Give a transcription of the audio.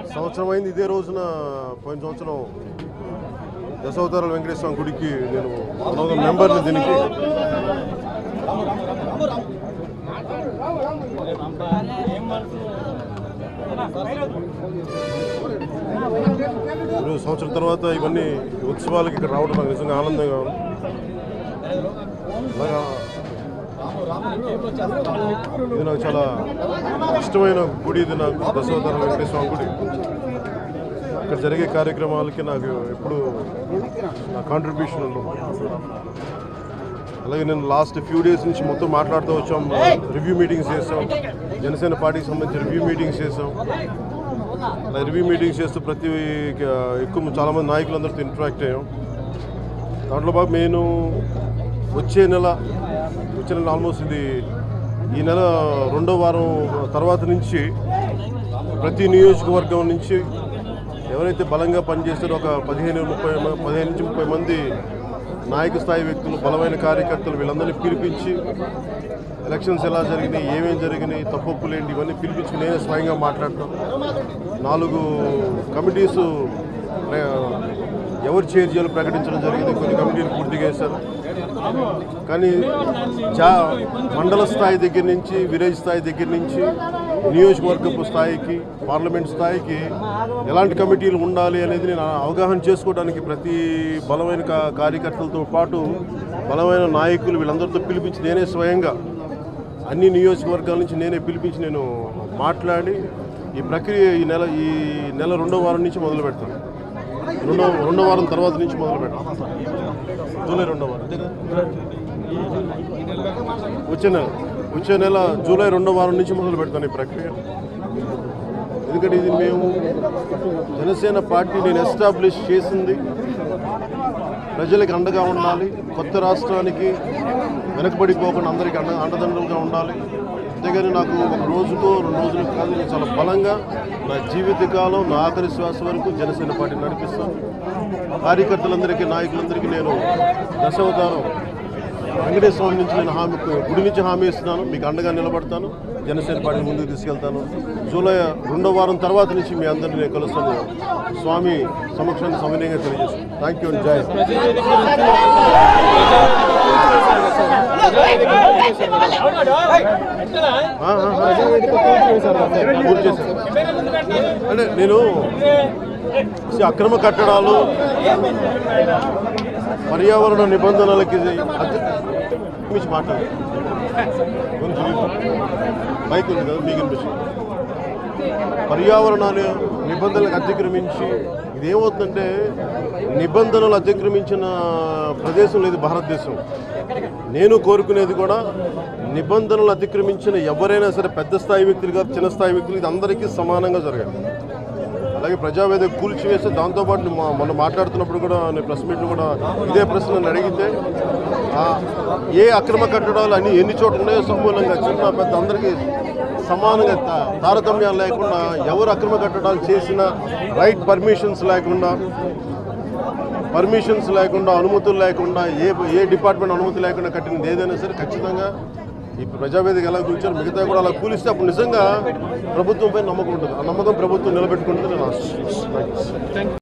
సంవత్సరం అయింది ఇదే రోజున పోయిన సంవత్సరం దశావతారాల వెంకటేశ్వర స్వామి గుడికి నేను వన్ ఆఫ్ ద మెంబర్ని దీనికి ఈరోజు సంవత్సరం తర్వాత ఇవన్నీ ఉత్సవాలకి ఇక్కడ రావడం నాకు నిజంగా ఆనందంగా ఉంది అలాగా ఇది నాకు చాలా ఇష్టమైన గుడి ఇది నాకు దశవతార వెంకటేశ్వర స్వామి గుడి ఇక్కడ జరిగే కార్యక్రమాలకి నాకు ఎప్పుడు నా కాంట్రిబ్యూషన్ ఉంటుంది అలాగే నేను లాస్ట్ ఫ్యూ డేస్ నుంచి మొత్తం మాట్లాడుతూ వచ్చాం రివ్యూ మీటింగ్స్ చేసాం జనసేన పార్టీకి సంబంధించి రివ్యూ మీటింగ్స్ చేసాం అలా రివ్యూ మీటింగ్స్ చేస్తూ ప్రతి ఎక్కువ చాలామంది నాయకులందరితో ఇంటరాక్ట్ అయ్యాం దాంట్లో బాగా నేను వచ్చే నెల వచ్చే నెల ఆల్మోస్ట్ ఇది ఈ నెల రెండో వారం తర్వాత నుంచి ప్రతి నియోజకవర్గం నుంచి ఎవరైతే బలంగా పనిచేస్తారో ఒక పదిహేను ముప్పై మ- పదిహేను నుంచి ముప్పై మంది నాయక స్థాయి వ్యక్తులు బలమైన కార్యకర్తలు వీళ్ళందరినీ పిలిపించి ఎలక్షన్స్ ఎలా జరిగినాయి ఏమేం జరిగినాయి తప్పొప్పులు ఏంటి ఇవన్నీ పిలిపించి నేనే స్వయంగా మాట్లాడతాను నాలుగు కమిటీస్ ఎవరు చైర్ చేయాలో ప్రకటించడం జరిగింది కొన్ని కమిటీలు పూర్తిగా వేశారు కానీ జా మండల స్థాయి దగ్గర నుంచి విలేజ్ స్థాయి దగ్గర నుంచి నియోజకవర్గపు స్థాయికి పార్లమెంట్ స్థాయికి ఎలాంటి కమిటీలు ఉండాలి అనేది నేను అవగాహన చేసుకోవడానికి ప్రతి బలమైన కా- కార్యకర్తలతో పాటు బలమైన నాయకులు వీళ్ళందరితో పిలిపించి నేనే స్వయంగా అన్ని నియోజకవర్గాల నుంచి నేనే పిలిపించి నేను మాట్లాడి ఈ ప్రక్రియ ఈ నెల ఈ నెల రెండో వారం నుంచి మొదలు పెడతాను రెండో రెండో వారం తర్వాత నుంచి మొదలు పెడతాను జూలై రెండో వారం వచ్చే నెల వచ్చే నెల జూలై రెండో వారం నుంచి మొదలు పెడతాను ఈ ప్రక్రియ ఎందుకంటే ఇది మేము జనసేన పార్టీ నేను ఎస్టాబ్లిష్ చేసింది ప్రజలకు అండగా ఉండాలి కొత్త రాష్ట్రానికి వెనకబడిపోకుండా అందరికీ అండ అండదండలుగా ఉండాలి అంతేగాని నాకు ఒక రోజుకో రెండు రోజులకు కాదు నేను చాలా బలంగా నా జీవితకాలం నా ఆఖరి శ్వాస వరకు జనసేన పార్టీ నడిపిస్తాను కార్యకర్తలందరికీ నాయకులందరికీ నేను దశావతారం వెంకటేశ్వర స్వామి నుంచి నేను హామీ గుడి నుంచి హామీ ఇస్తున్నాను మీకు అండగా నిలబడతాను జనసేన పార్టీ ముందుకు తీసుకెళ్తాను జూలై రెండో వారం తర్వాత నుంచి మీ అందరినీ నేను కలుస్తాను స్వామి సమక్షాన్ని సమన్వయంగా తెలియజేస్తాను థ్యాంక్ యూ జై ఆ, ఆ, ఆ. పూర్తి చేశాను అంటే నేను ఈ అక్రమ కట్టడాలు పర్యావరణ నిబంధనలకి మించి మాట్లాడు కొంచెం మైక్ ఉంది కదా మీకు వినిపిస్తుంది పర్యావరణాన్ని నిబంధనలకు అతిక్రమించి ఇదేమవుతుందంటే నిబంధనలు అతిక్రమించిన ప్రదేశం లేదు భారతదేశం నేను కోరుకునేది కూడా నిబంధనలు అతిక్రమించిన ఎవరైనా సరే పెద్ద స్థాయి వ్యక్తులు కాదు చిన్న స్థాయి వ్యక్తులు ఇది అందరికీ సమానంగా జరగాలి అలాగే ప్రజావేదిక కూల్చివేస్తే దాంతోపాటు నేను మా- మొన్న మాట్లాడుతున్నప్పుడు కూడా నేను ప్రెస్ మీట్లో కూడా ఇదే ప్రశ్న నన్ను అడిగితే ఆ, ఏ అక్రమ కట్టడాలు అన్ని ఎన్ని చోట్ల ఉన్నాయో సమూలంగా చిన్న పెద్ద అందరికీ సమానంగా తా- తారతమ్యాలు లేకుండా ఎవరు అక్రమ కట్టడాలు చేసినా రైట్ పర్మిషన్స్ లేకుండా పర్మిషన్స్ లేకుండా అనుమతులు లేకుండా ఏ ఏ డిపార్ట్మెంట్ అనుమతి లేకుండా కట్టినది ఏదైనా సరే ఖచ్చితంగా ఈ ప్రజావేదిక ఎలా కూర్చొని మిగతా కూడా అలా కూలిస్తే అప్పుడు నిజంగా ప్రభుత్వంపై నమ్మకం ఉంటుంది ఆ నమ్మకం ప్రభుత్వం నిలబెట్టుకుంటుంది నేను ఆశిస్తున్నాను